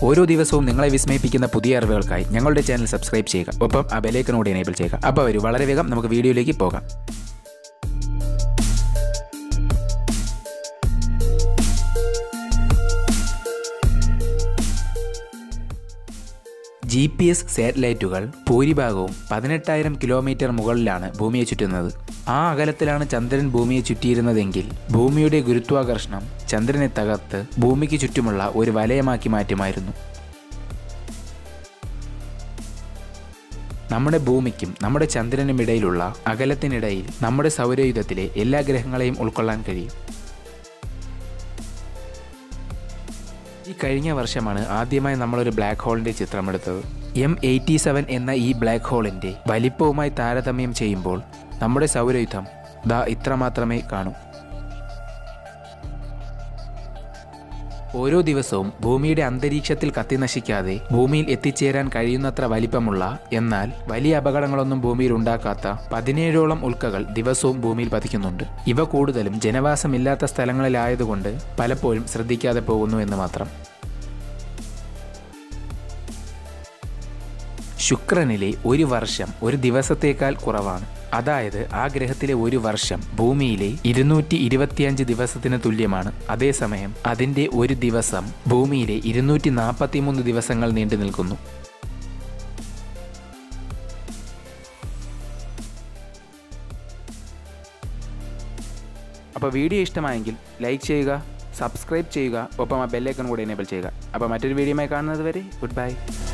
ഓരോ ദിവസവും നിങ്ങളെ വിസ്മയിപ്പിക്കുന്ന പുതിയ അറിവുകൾക്കായി ഞങ്ങളുടെ ചാനൽ സബ്സ്ക്രൈബ് ചെയ്യുക ഒപ്പം ആ ബെലൈക്കനോട് എനേബിൾ ചെയ്യുക അപ്പോൾ വരൂ വളരെ വേഗം നമുക്ക് വീഡിയോയിലേക്ക് പോകാം ജി പി എസ് സാറ്റലൈറ്റുകൾ ഭൂരിഭാഗവും പതിനെട്ടായിരം കിലോമീറ്റർ മുകളിലാണ് ഭൂമിയെ ചുറ്റുന്നത് ആ അകലത്തിലാണ് ചന്ദ്രൻ ഭൂമിയെ ചുറ്റിയിരുന്നതെങ്കിൽ ഭൂമിയുടെ ഗുരുത്വാകർഷണം ചന്ദ്രനെ തകർത്ത് ഭൂമിക്ക് ചുറ്റുമുള്ള ഒരു വലയമാക്കി മാറ്റുമായിരുന്നു നമ്മുടെ ഭൂമിക്കും നമ്മുടെ ചന്ദ്രനും ഇടയിലുള്ള അകലത്തിനിടയിൽ നമ്മുടെ സൗരയുധത്തിലെ എല്ലാ ഗ്രഹങ്ങളെയും ഉൾക്കൊള്ളാൻ കഴിയും ഈ കഴിഞ്ഞ വർഷമാണ് ആദ്യമായി നമ്മളൊരു ബ്ലാക്ക് ഹോളിന്റെ ചിത്രമെടുത്തത് എം എയ്റ്റി സെവൻ എന്ന ഈ ബ്ലാക്ക് ഹോളിന്റെ വലിപ്പവുമായി താരതമ്യം ചെയ്യുമ്പോൾ നമ്മുടെ സൗരയുധം ദാ ഇത്ര മാത്രമേ കാണൂ ഓരോ ദിവസവും ഭൂമിയുടെ അന്തരീക്ഷത്തിൽ കത്തിനശിക്കാതെ ഭൂമിയിൽ എത്തിച്ചേരാൻ കഴിയുന്നത്ര വലിപ്പമുള്ള എന്നാൽ വലിയ അപകടങ്ങളൊന്നും ഭൂമിയിൽ ഉണ്ടാക്കാത്ത പതിനേഴോളം ഉൽക്കകൾ ദിവസവും ഭൂമിയിൽ പതിക്കുന്നുണ്ട് ഇവ കൂടുതലും ജനവാസമില്ലാത്ത സ്ഥലങ്ങളിലായതുകൊണ്ട് പലപ്പോഴും ശ്രദ്ധിക്കാതെ പോകുന്നു എന്ന് മാത്രം ശുക്രനിലെ ഒരു വർഷം ഒരു ദിവസത്തേക്കാൾ കുറവാണ് അതായത് ആ ഗ്രഹത്തിലെ ഒരു വർഷം ഭൂമിയിലെ ഇരുന്നൂറ്റി ഇരുപത്തിയഞ്ച് ദിവസത്തിന് തുല്യമാണ് അതേസമയം അതിൻ്റെ ഒരു ദിവസം ഭൂമിയിലെ ഇരുന്നൂറ്റി നാൽപ്പത്തിമൂന്ന് ദിവസങ്ങൾ നീണ്ടു നിൽക്കുന്നു അപ്പോൾ വീഡിയോ ഇഷ്ടമായെങ്കിൽ ലൈക്ക് ചെയ്യുക സബ്സ്ക്രൈബ് ചെയ്യുക ഒപ്പം ആ ബെല്ലൈക്കൺ കൂടെ എനേബിൾ ചെയ്യുക അപ്പോൾ മറ്റൊരു വീഡിയോയുമായി കാണുന്നത് വരെ ഗുഡ് ബൈ